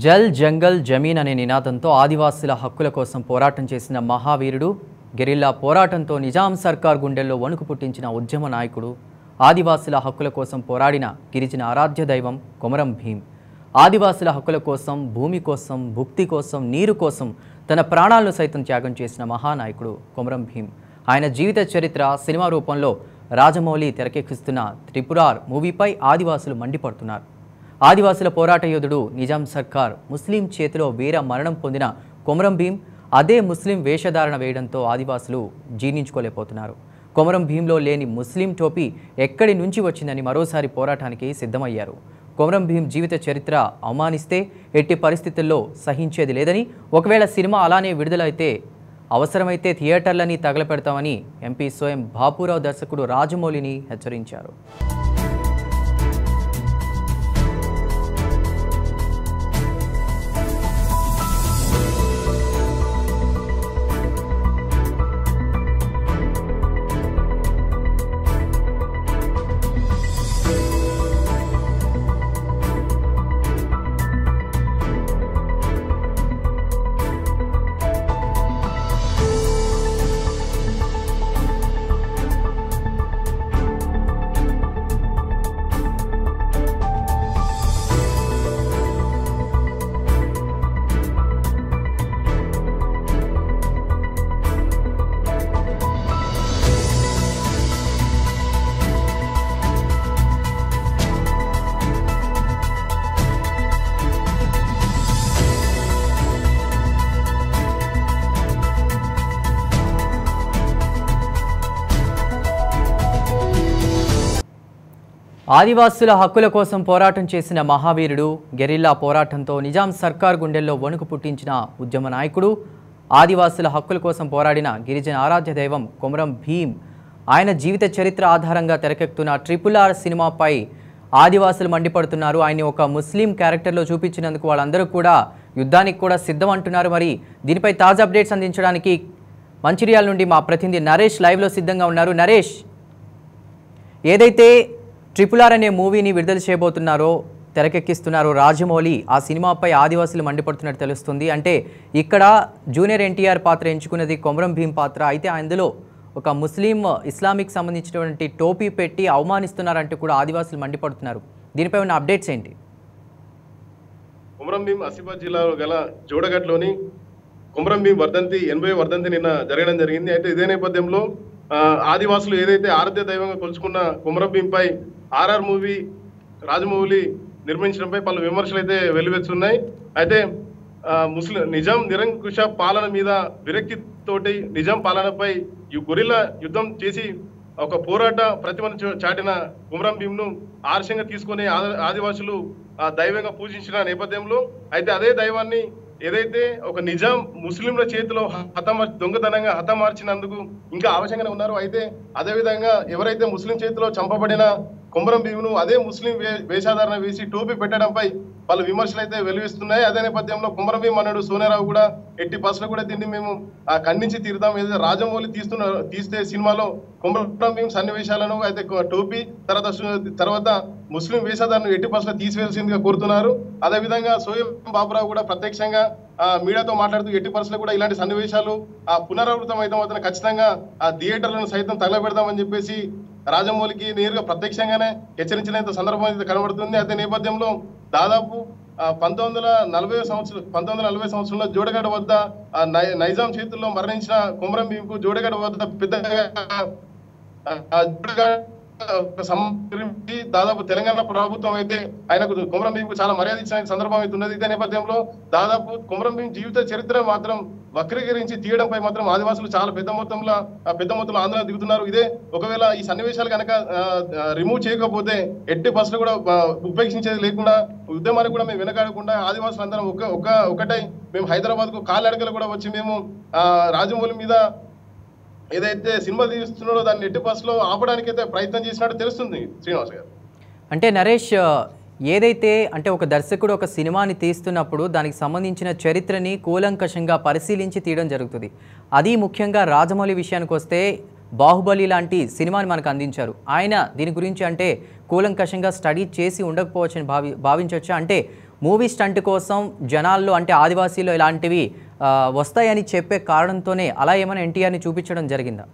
జల్ జంగల్ జమీన్ అనే నినాదంతో ఆదివాసుల హక్కుల కోసం పోరాటం చేసిన మహావీరుడు గెరిల్లా పోరాటంతో నిజాం సర్కార్ గుండెల్లో వణుకు పుట్టించిన ఉద్యమ నాయకుడు ఆదివాసుల హక్కుల కోసం పోరాడిన గిరిజన ఆరాధ్య దైవం కొమరం భీం ఆదివాసుల హక్కుల కోసం భూమి కోసం భుక్తి కోసం నీరు కోసం తన ప్రాణాలను సైతం త్యాగం చేసిన మహానాయకుడు కొమరం భీం ఆయన జీవిత చరిత్ర సినిమా రూపంలో రాజమౌళి తెరకెక్కిస్తున్న త్రిపురార్ మూవీపై ఆదివాసులు మండిపడుతున్నారు ఆదివాసుల పోరాట యోధుడు నిజాం సర్కార్ ముస్లిం చేతిలో వీర మరణం పొందిన కొమరం భీం అదే ముస్లిం వేషధారణ వేయడంతో ఆదివాసులు జీర్ణించుకోలేకపోతున్నారు కొమరం భీంలో లేని ముస్లిం టోపీ ఎక్కడి నుంచి వచ్చిందని మరోసారి పోరాటానికి సిద్ధమయ్యారు కొమరం భీం జీవిత చరిత్ర అవమానిస్తే ఎట్టి పరిస్థితుల్లో సహించేది లేదని ఒకవేళ సినిమా అలానే విడుదలైతే అవసరమైతే థియేటర్లని తగలపెడతామని ఎంపీ స్వయం బాపురావు దర్శకుడు రాజమౌళిని హెచ్చరించారు ఆదివాసుల హక్కుల కోసం పోరాటం చేసిన మహావీరుడు గెరిల్లా పోరాటంతో నిజాం సర్కార్ గుండెల్లో వణుకు పుట్టించిన ఉద్యమ నాయకుడు ఆదివాసుల హక్కుల కోసం పోరాడిన గిరిజన ఆరాధ్య దైవం కొమరం భీం ఆయన జీవిత చరిత్ర ఆధారంగా తెరకెక్కుతున్న ట్రిపుల్ ఆర్ సినిమాపై ఆదివాసులు మండిపడుతున్నారు ఆయన్ని ఒక ముస్లిం క్యారెక్టర్లో చూపించినందుకు వాళ్ళందరూ కూడా యుద్ధానికి కూడా సిద్ధం అంటున్నారు మరి దీనిపై తాజా అప్డేట్స్ అందించడానికి మంచిర్యాల నుండి మా ప్రతినిధి నరేష్ లైవ్లో సిద్ధంగా ఉన్నారు నరేష్ ఏదైతే ట్రిపుల్ ఆర్ అనే మూవీని విడుదల చేయబోతున్నారో తెరకెక్కిస్తున్నారో రాజమౌళి ఆ సినిమాపై ఆదివాసులు మండిపడుతున్నట్టు తెలుస్తుంది అంటే ఇక్కడ జూనియర్ ఎన్టీఆర్ పాత్ర ఎంచుకున్నది కొమరం భీం పాత్ర అయితే అందులో ఒక ముస్లిం ఇస్లామిక్ సంబంధించినటువంటి టోపీ పెట్టి అవమానిస్తున్నారంటూ కూడా ఆదివాసులు మండిపడుతున్నారు దీనిపై ఉన్న అప్డేట్స్ ఏంటి కుమరం భీం ఆసిఫాబాద్ జిల్లాలో గల జోడగట్లోని కుమరం భీం వర్ధంతి ఎనభై వర్ధంతి నిన్న జరగడం జరిగింది అయితే ఇదే నేపథ్యంలో ఆ, ఆదివాసులు ఏదైతే ఆరాధ్య దైవంగా కొలుచుకున్న కుమరం భీంపై ఆర్ఆర్ మూవీ రాజమౌళి నిర్మించడంపై పలు విమర్శలు అయితే వెల్లువెచ్చున్నాయి అయితే ఆ, ముస్లిం నిజాం నిరంకుశ పాలన మీద విరక్తి తోటి నిజాం పాలనపై ఈ గొరిల్లా యుద్ధం చేసి ఒక పోరాట ప్రతిభను చూ- చాటిన కుమరం భీంను ఆదర్శంగా తీసుకుని ఆద- ఆదివాసులు ఆ దైవంగా పూజించిన నేపథ్యంలో అయితే అదే దైవాన్ని ఏదైతే ఒక నిజాం ముస్లింల చేతిలో హతమార్ దొంగతనంగా హతమార్చినందుకు ఇంకా ఆవశ్యంగానే ఉన్నారు అయితే అదే విధంగా ఎవరైతే ముస్లిం చేతిలో చంపబడిన కుమరం భీమును అదే ముస్లిం వే- వేషాధారణ వేసి టోపీ పెట్టడంపై పలు విమర్శలు అయితే వెలువిస్తున్నాయి అదే నేపథ్యంలో కుమరం భీమ్ అన్నాడు సోనేరావు కూడా ఎట్టి బస్సులు కూడా దీన్ని మేము ఆ, ఖండించి తీరుతాం ఏదైతే రాజమౌళి తీస్తున్న తీస్తే సినిమాలో కుమరం భీమ్ సన్నివేశాలను అయితే కొ- టోపీ తర్వాత సు- తర్వాత ముస్లిం వేషధారణ ఎట్టి బస్సులు తీసివేయాల్సిందిగా కోరుతున్నారు అదే విధంగా సోయం బాబురావు కూడా ప్రత్యక్షంగా ఆ, మీడియాతో మాట్లాడుతూ ఎట్టి పరిస్థితుల్లో కూడా ఇలాంటి సన్నివేశాలు ఆ పునరావృతం అయితే మాత్రం ఖచ్చితంగా ఆ థియేటర్లను సైతం తగలబెడదామని చెప్పేసి రాజమౌళికి నేరుగా ప్రత్యక్షంగానే హెచ్చరించిన సందర్భం అయితే కనబడుతుంది అదే నేపథ్యంలో దాదాపు ఆ, పంతొమ్మిది వందల నలభై సంవత్సరం పంతొమ్మిది వందల నలభై సంవత్సరంలో జోడగడ వద్ద ఆ, నై- నైజాం చేతుల్లో మరణించిన కుమరం భీంకు జోడగడ వద్ద పెద్దగా ఆ, జోడగడ ఒక సంబంధించి దాదాపు తెలంగాణ ప్రభుత్వం అయితే ఆయనకు కుమరం భీంకు చాలా మర్యాద ఇచ్చిన సందర్భం అయితే ఉన్నది ఇదే నేపథ్యంలో దాదాపు కుమరం భీం జీవిత చరిత్ర మాత్రం వక్రీకరించి తీయడంపై మాత్రం ఆదివాసులు చాలా పెద్ద మొత్తంలో ఆ, పెద్ద మొత్తంలో ఆందోళన దిగుతున్నారు ఇదే ఒకవేళ ఈ సన్నివేశాలు కనుక రిమూవ్ చేయకపోతే ఎట్టి బస్సులు కూడా ఆ, ఉపేక్షించేది లేకుండా ఉద్యమానికి కూడా మేము వెనకాడకుండా ఆదివాసులు అందరం ఒక ఒక ఒకటై మేము హైదరాబాద్ కు కాళ్ళడకలు కూడా వచ్చి మేము ఆ, రాజమౌళి మీద ఏదైతే సినిమా తీస్తున్నాడో దాన్ని ఎట్టి బస్సులో ఆపడానికి అయితే ప్రయత్నం చేసినట్టు తెలుస్తుంది శ్రీనివాస్ గారు అంటే నరేష్ ఏదైతే అంటే ఒక దర్శకుడు ఒక సినిమాని తీస్తున్నప్పుడు దానికి సంబంధించిన చరిత్రని కూలంకషంగా పరిశీలించి తీయడం జరుగుతుంది అది ముఖ్యంగా రాజమౌళి విషయానికి వస్తే బాహుబలి లాంటి సినిమాని మనకు అందించారు ఆయన దీని గురించి అంటే కూలంకషంగా స్టడీ చేసి ఉండకపోవచ్చని భావి భావించవచ్చా అంటే మూవీ స్టంట్ కోసం జనాల్లో అంటే ఆదివాసీలో ఇలాంటివి ఆ, వస్తాయని చెప్పే కారణంతోనే అలా ఏమైనా ఎన్టీఆర్ని చూపించడం జరిగిందా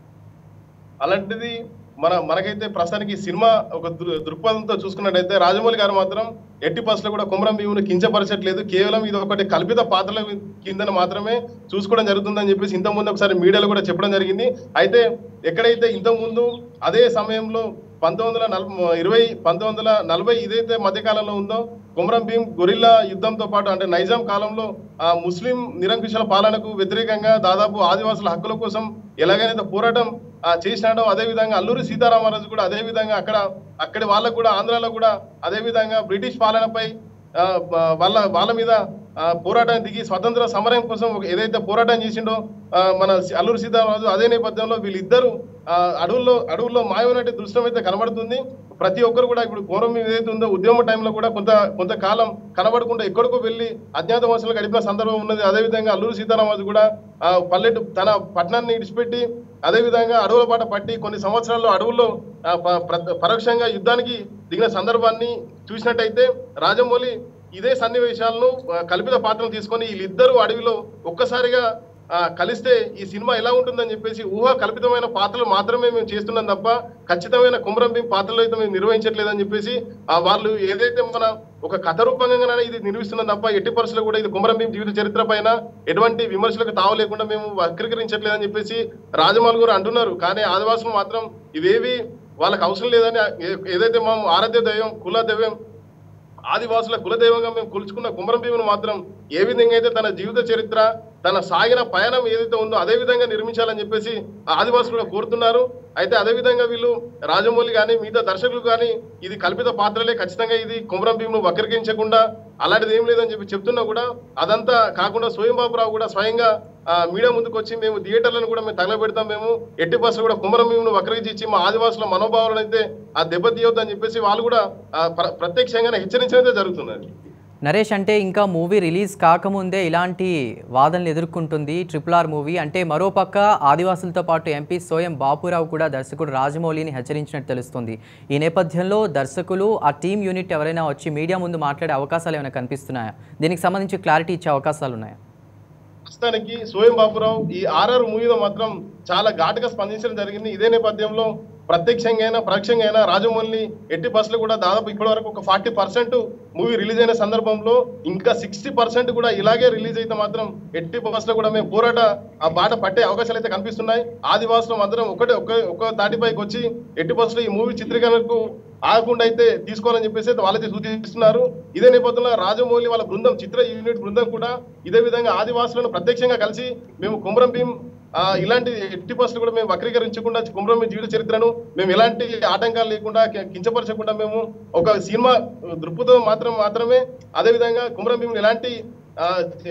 అలాంటిది మన మనకైతే ప్రస్తుతానికి ఈ సినిమా ఒక దృ- దృక్పథంతో చూసుకున్నట్టయితే రాజమౌళి గారు మాత్రం ఎట్టి పర్సులో కూడా కుమరం భీముని కించపరచట్లేదు కేవలం ఇది ఒకటి కల్పిత పాత్రల కింద మాత్రమే చూసుకోవడం జరుగుతుందని చెప్పేసి ఇంత ముందు ఒకసారి మీడియాలో కూడా చెప్పడం జరిగింది అయితే ఎక్కడైతే ఇంత ముందు అదే సమయంలో పంతొమ్మిది వందల నలభై ఇరవై పంతొమ్మిది వందల నలభై ఇదైతే మధ్యకాలంలో ఉందో కుమరం భీం గొరిల్లా యుద్ధంతో పాటు అంటే నైజాం కాలంలో ఆ ముస్లిం నిరంకుశల పాలనకు వ్యతిరేకంగా దాదాపు ఆదివాసుల హక్కుల కోసం ఎలాగైనా పోరాటం ఆ, చేసినాడో అదే విధంగా అల్లూరి సీతారామరాజు కూడా అదే విధంగా అక్కడ అక్కడి వాళ్ళకు కూడా ఆంధ్రాలో కూడా అదే విధంగా బ్రిటిష్ పాలనపై ఆ, బ- వాళ్ళ వాళ్ళ మీద ఆ, పోరాటం దిగి స్వతంత్ర సమరం కోసం ఒక- ఏదైతే పోరాటం చేసిండో ఆ, మన సి- అల్లూరి సీతారామరాజు అదే నేపథ్యంలో వీళ్ళిద్దరూ ఆ, అడవుల్లో అడవుల్లో మాయమైనట్టు దృశ్యం అయితే కనబడుతుంది ప్రతి ఒక్కరు కూడా ఇప్పుడు పూర్వం ఏదైతే ఉందో ఉద్యమ టైంలో కూడా కొంత కొంతకాలం కనబడకుండా ఎక్కడికో వెళ్ళి అజ్ఞాతవాసులు గడిపిన సందర్భం ఉన్నది అదే విధంగా అల్లూరి సీతారామరాజు కూడా ఆ, పల్లెటు తన పట్టణాన్ని విడిచిపెట్టి అదే విధంగా అడవుల పాట పట్టి కొన్ని సంవత్సరాల్లో అడవుల్లో ఆ, ప- ప్ర- పరోక్షంగా యుద్ధానికి దిగిన సందర్భాన్ని చూసినట్టయితే రాజమౌళి ఇదే సన్నివేశాలను ఆ, కల్పిత పాత్రలు తీసుకొని వీళ్ళిద్దరూ అడవిలో ఒక్కసారిగా ఆ, కలిస్తే ఈ సినిమా ఎలా ఉంటుందని చెప్పేసి ఊహా కల్పితమైన పాత్రలు మాత్రమే మేము చేస్తున్నాం తప్ప ఖచ్చితమైన కుమరం భీం పాత్రలు అయితే మేము నిర్వహించట్లేదని చెప్పేసి ఆ వాళ్ళు ఏదైతే మన ఒక కథ రూపంగానే ఇది నిర్మిస్తున్నాం తప్ప ఎట్టి పరిస్థితుల్లో కూడా ఇది కుమరం భీం జీవిత చరిత్ర పైన ఎటువంటి విమర్శలకు తావు లేకుండా మేము వక్రీకరించట్లేదని చెప్పేసి రాజమౌళి గారు అంటున్నారు కానీ ఆదివాసులు మాత్రం ఇవేవి వాళ్ళకి అవసరం లేదని ఏ- ఏదైతే మేము ఆరాధ్య దైవం కుల దైవం ఆదివాసుల కులదైవంగా మేము కొలుచుకున్న కుమరం భీమును మాత్రం ఏ విధంగా అయితే తన జీవిత చరిత్ర తన సాగిన పయనం ఏదైతే ఉందో అదే విధంగా నిర్మించాలని చెప్పేసి ఆ ఆదివాసులు కూడా కోరుతున్నారు అయితే అదే విధంగా వీళ్ళు రాజమౌళి కానీ మిగతా దర్శకులు కానీ ఇది కల్పిత పాత్రలే ఖచ్చితంగా ఇది కుమరం భీమును వక్రీకరించకుండా అలాంటిది ఏం లేదని చెప్పి చెప్తున్నా కూడా అదంతా కాకుండా స్వయం బాబురావు కూడా స్వయంగా ఆ, మీడియా ముందుకు వచ్చి మేము థియేటర్లను కూడా మేము తగలబెడతాం మేము ఎట్టి బస్సులు కూడా కుమరం భీమును వక్రీకరించి మా ఆదివాసుల మనోభావాలను అయితే ఆ దెబ్బతీయొద్దని చెప్పేసి వాళ్ళు కూడా ఆ, ప్ర- ప్రత్యక్షంగానే హెచ్చరించడం జరుగుతున్నది నరేష్ అంటే ఇంకా మూవీ రిలీజ్ కాకముందే ఇలాంటి వాదనలు ఎదుర్కొంటుంది ట్రిపుల్ ఆర్ మూవీ అంటే మరోపక్క ఆదివాసులతో పాటు ఎంపీ సోయం బాపురావు కూడా దర్శకుడు రాజమౌళిని హెచ్చరించినట్టు తెలుస్తుంది ఈ నేపథ్యంలో దర్శకులు ఆ టీం యూనిట్ ఎవరైనా వచ్చి మీడియా ముందు మాట్లాడే అవకాశాలు ఏమైనా కనిపిస్తున్నాయా దీనికి సంబంధించి క్లారిటీ ఇచ్చే అవకాశాలు ఉన్నాయా ప్రస్తుతానికి సోయం బాబురావు ఈ ఆర్ఆర్ మూవీలో మాత్రం చాలా ఘాటుగా స్పందించడం జరిగింది ఇదే నేపథ్యంలో ప్రత్యక్షంగా అయినా పరోక్షంగా అయినా రాజమౌళి ఎట్టి బస్సులు కూడా దాదాపు ఇప్పటి వరకు ఒక ఫార్టీ పర్సెంట్ మూవీ రిలీజ్ అయిన సందర్భంలో ఇంకా సిక్స్టీ పర్సెంట్ కూడా ఇలాగే రిలీజ్ అయితే మాత్రం ఎట్టి బస్సులో కూడా మేము పోరాట ఆ బాట పట్టే అవకాశాలు అయితే కనిపిస్తున్నాయి ఆదివాసులం అందరం ఒకటే ఒక ఒక తాటిపైకి వచ్చి ఎట్టి బస్సులో ఈ మూవీ చిత్రీకరణకు ఆగకుండా అయితే తీసుకోవాలని చెప్పేసి అయితే వాళ్ళైతే సూచిస్తున్నారు ఇదే నేపథ్యంలో రాజమౌళి వాళ్ళ బృందం చిత్ర యూనిట్ బృందం కూడా ఇదే విధంగా ఆదివాసులను ప్రత్యక్షంగా కలిసి మేము కుమరం భీం ఆ, ఇలాంటి ఎట్టి బస్సులు కూడా మేము వక్రీకరించకుండా కుమరం భీం జీవిత చరిత్రను మేము ఎలాంటి ఆటంకాలు లేకుండా కి- కించపరచకుండా మేము ఒక సినిమా దృక్పథం మాత్రం మాత్రమే అదే విధంగా కుమరం భీం ఎలాంటి ఆ,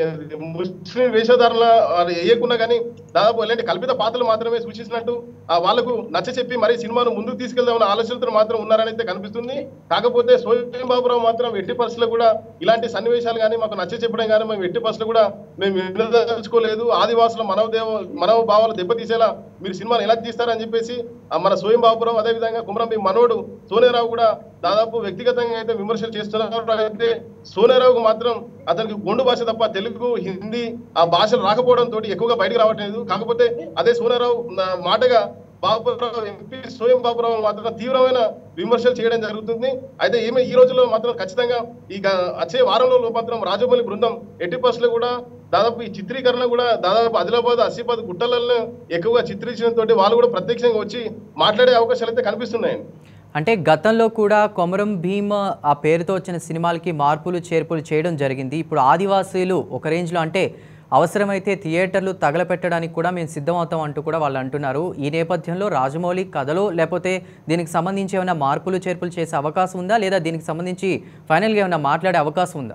ముస్లిం వేషధారణ వేయకుండా కానీ దాదాపు ఇలాంటి కల్పిత పాత్రలు మాత్రమే సూచించినట్టు ఆ వాళ్ళకు నచ్చ చెప్పి మరి సినిమాను ముందుకు తీసుకెళ్దామన్న ఆలోచనతో మాత్రం ఉన్నారని అయితే కనిపిస్తుంది కాకపోతే సోయం బాబురావు మాత్రం ఎట్టి పరిస్థితుల్లో కూడా ఇలాంటి సన్నివేశాలు కానీ మాకు నచ్చ చెప్పడం కానీ మేము ఎట్టి పరిస్థితులు కూడా మేము వినదలుచుకోలేదు ఆదివాసుల మనోదేవ మనోభావాలు దెబ్బతీసేలా మీరు సినిమాను ఎలా తీస్తారని చెప్పేసి ఆ మన సోయం బాబురావు అదే విధంగా కుమరం భీం మనోడు సోనేరావు కూడా దాదాపు వ్యక్తిగతంగా అయితే విమర్శలు చేస్తున్నారు అయితే సోనేరావుకు మాత్రం అతనికి గొండు భాష తప్ప తెలుగు హిందీ ఆ భాషలు రాకపోవడం తోటి ఎక్కువగా బయటకు రావట్లేదు కాకపోతే అదే సోనారావు నా మాటగా బాబురావు ఎంపీ స్వయం బాబురావు మాత్రం తీవ్రమైన విమర్శలు చేయడం జరుగుతుంది అయితే ఏమి ఈ రోజుల్లో మాత్రం ఖచ్చితంగా ఈ గ- వచ్చే వారంలో మాత్రం రాజమౌళి బృందం ఎట్టి బస్సులో కూడా దాదాపు ఈ చిత్రీకరణ కూడా దాదాపు ఆదిలాబాద్ ఆసిఫాబాద్ గుట్టలలో ఎక్కువగా చిత్రించడం తోటి వాళ్ళు కూడా ప్రత్యక్షంగా వచ్చి మాట్లాడే అవకాశాలు అయితే కనిపిస్తున్నాయండి అంటే గతంలో కూడా కొమరం భీమ్ ఆ పేరుతో వచ్చిన సినిమాలకి మార్పులు చేర్పులు చేయడం జరిగింది ఇప్పుడు ఆదివాసీలు ఒక రేంజ్లో అంటే అవసరమైతే థియేటర్లు తగలపెట్టడానికి కూడా మేము సిద్ధమవుతాం అంటూ కూడా వాళ్ళు అంటున్నారు ఈ నేపథ్యంలో రాజమౌళి కథలో లేకపోతే దీనికి సంబంధించి ఏమైనా మార్పులు చేర్పులు చేసే అవకాశం ఉందా లేదా దీనికి సంబంధించి ఫైనల్గా ఏమైనా మాట్లాడే అవకాశం ఉందా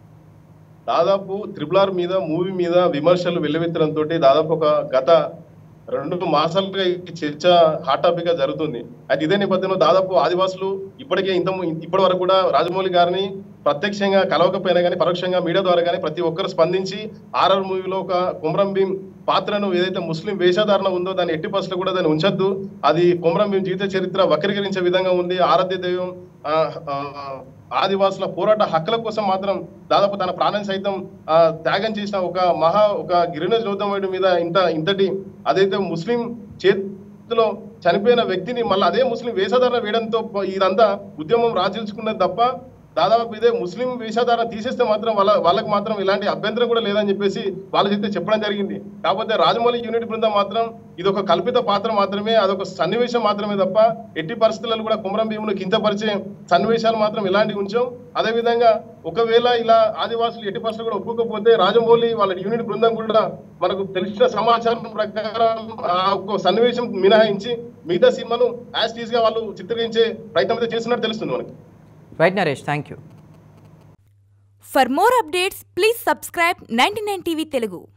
దాదాపు త్రిబుల్ ఆర్ మీద మూవీ మీద విమర్శలు వెల్లువెత్తడంతో దాదాపు ఒక గత రెండు మాసాలుగా ఈ చర్చ హాట్ టాపిక్ గా జరుగుతుంది అయితే ఇదే నేపథ్యంలో దాదాపు ఆదివాసులు ఇప్పటికే ఇంత ఇప్పటి వరకు కూడా రాజమౌళి గారిని ప్రత్యక్షంగా కలవకపోయినా కానీ పరోక్షంగా మీడియా ద్వారా కానీ ప్రతి ఒక్కరు స్పందించి ఆర్ఆర్ మూవీలో ఒక కుమరం భీం పాత్రను ఏదైతే ముస్లిం వేషధారణ ఉందో దాన్ని ఎట్టి పరిస్థితుల్లో కూడా దాన్ని ఉంచొద్దు అది కుమరం భీం జీవిత చరిత్ర వక్రీకరించే విధంగా ఉంది ఆరాధ్య దైవం ఆ, ఆ, ఆదివాసుల పోరాట హక్కుల కోసం మాత్రం దాదాపు తన ప్రాణం సైతం ఆ, త్యాగం చేసిన ఒక మహా ఒక గిరిజన యోధముడి మీద ఇంత ఇంతటి అదైతే ముస్లిం చేతిలో చనిపోయిన వ్యక్తిని మళ్ళీ అదే ముస్లిం వేషధారణ వేయడంతో ప- ఇదంతా ఉద్యమం రాజుల్చుకున్నది తప్ప దాదాపు ఇదే ముస్లిం వేషధారణ తీసేస్తే మాత్రం వాళ్ళ వాళ్ళకి మాత్రం ఇలాంటి అభ్యంతరం కూడా లేదని చెప్పేసి వాళ్ళు చెప్తే చెప్పడం జరిగింది కాకపోతే రాజమౌళి యూనిట్ బృందం మాత్రం ఇది ఒక కల్పిత పాత్ర మాత్రమే అదొక సన్నివేశం మాత్రమే తప్ప ఎట్టి పరిస్థితులలో కూడా కుమరం భీమును కించపరిచే సన్నివేశాలు మాత్రం ఇలాంటివి ఉంచాం అదేవిధంగా ఒకవేళ ఇలా ఆదివాసులు ఎట్టి పరిస్థితులు కూడా ఒప్పుకోకపోతే రాజమౌళి వాళ్ళ యూనిట్ బృందం కూడా మనకు తెలిసిన సమాచారం ప్రకారం ఆ ఒక్క సన్నివేశం మినహాయించి మిగతా సినిమాను యాజ్ టీజ్ గా వాళ్ళు చిత్రీకరించే ప్రయత్నం అయితే చేస్తున్నట్టు తెలుస్తుంది మనకి right Naresh thank you For more updates, please subscribe 99 TV Telugu.